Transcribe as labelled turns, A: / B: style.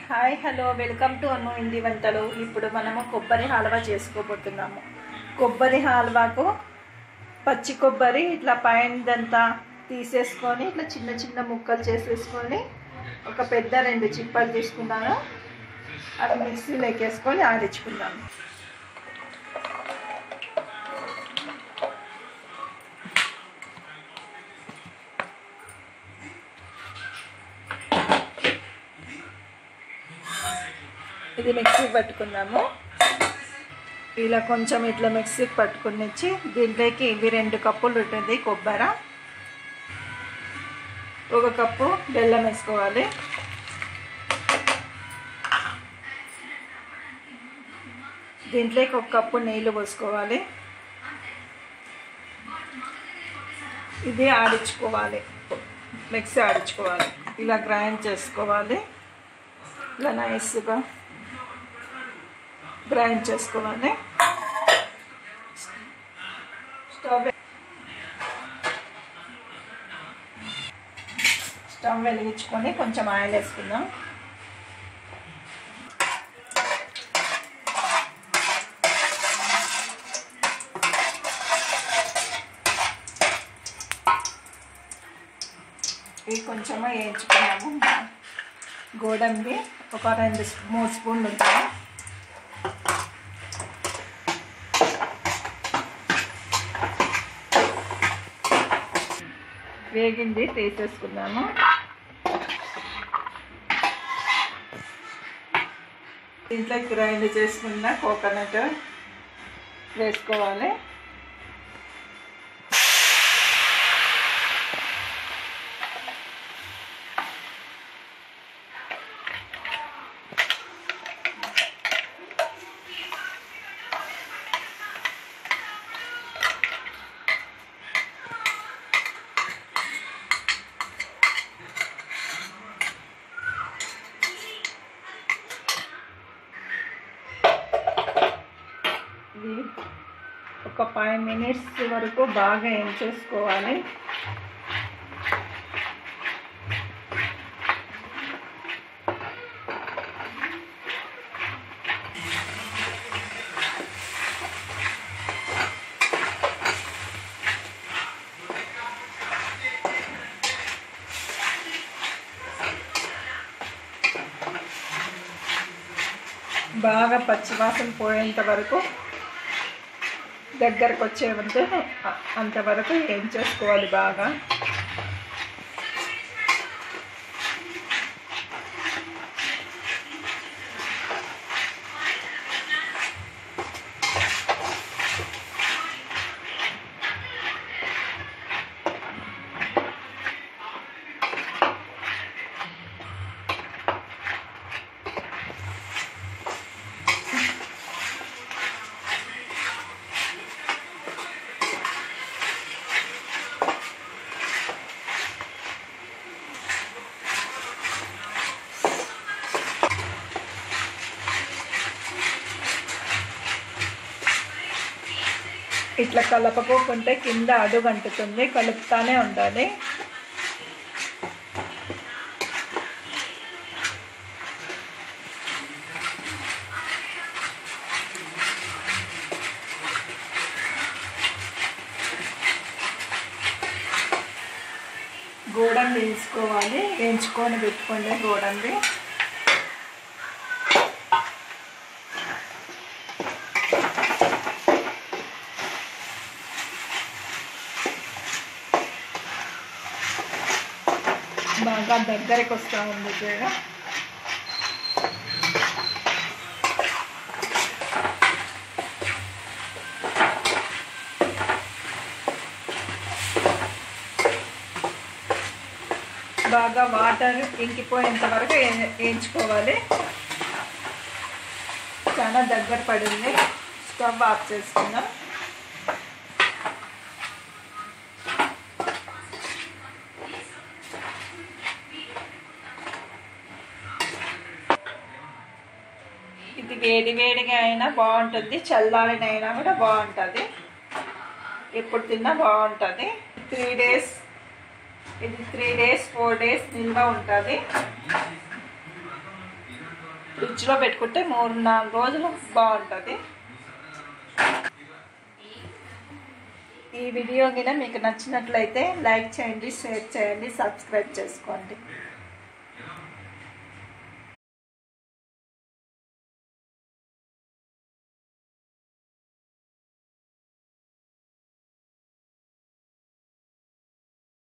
A: hi hello welcome to అన్ను ఇండి వంటలు ఇప్పుడు మనము కొబ్బరి హల్వా చేసుకోబోతున్నాము కొబ్బరి హల్వాకు పచ్చి కొబ్బరి ఇట్లా పైనదంతా తీసేసుకొని ఇట్లా చిన్న చిన్న ముక్కలు చేసేసుకొని ఒక పెద్ద రెండు చిప్పలు తీసుకున్నాను అవి మిక్సీలో ఎక్కేసుకొని ఆడించుకున్నాను ఇది మిక్సీకి పట్టుకున్నాము ఇలా కొంచెం ఇట్లా మిక్సీకి పట్టుకుని ఇచ్చి దీంట్లోకి ఇవి రెండు కప్పులు ఉంటుంది కొబ్బరి ఒక కప్పు బెల్లం వేసుకోవాలి దీంట్లోకి ఒక కప్పు నీళ్ళు పోసుకోవాలి ఇది ఆడించుకోవాలి మిక్సీ ఆడించుకోవాలి ఇలా గ్రైండ్ చేసుకోవాలి ఇలా నైస్గా గ్రైండ్ చేసుకోవాలి స్టవ్ స్టవ్ వెలిగించుకొని కొంచెం ఆయిల్ వేసుకుందాం ఇవి కొంచెం వేయించుకున్నాము గోడంబి ఒక రెండు మూడు స్పూన్లు ఉంటాయి వేగింది తీసేసుకున్నాము దీంట్లో గ్రైండ్ చేసుకున్న కోకోనట్ వేసుకోవాలి ఇది ఒక ఫైవ్ మినిట్స్ వరకు బాగా ఏం చేసుకోవాలి బాగా పచ్చివాసన పోయేంత వరకు దగ్గరకు వచ్చేవంటే అంతవరకు ఏం చేసుకోవాలి బాగా ఇట్లా కలపకోకుంటే కింద అడుగు అంటుతుంది కలుపుతానే ఉండాలి గోడంబి వేసుకోవాలి వేయించుకొని పెట్టుకోండి గోడంబి బాగా దగ్గరికి వస్తూ ఉంది చూడ బాగా వాటర్ ఇంకిపోయేంత వరకు ఏ- వేయించుకోవాలి చాలా దగ్గర పడింది స్టవ్ ఆఫ్ చేసుకుందాం ఇది వేడి వేడిగా అయినా బాగుంటుంది చల్లారినైనా కూడా బాగుంటుంది ఎప్పుడు తిన్నా బాగుంటుంది త్రీ డేస్ ఇది త్రీ డేస్ ఫోర్ డేస్ నిల్వ ఉంటుంది ఫ్రిడ్జ్లో పెట్టుకుంటే మూడు నాలుగు రోజులు బాగుంటుంది ఈ వీడియో కింద మీకు నచ్చినట్లయితే లైక్ చేయండి షేర్ చేయండి సబ్స్క్రైబ్ చేసుకోండి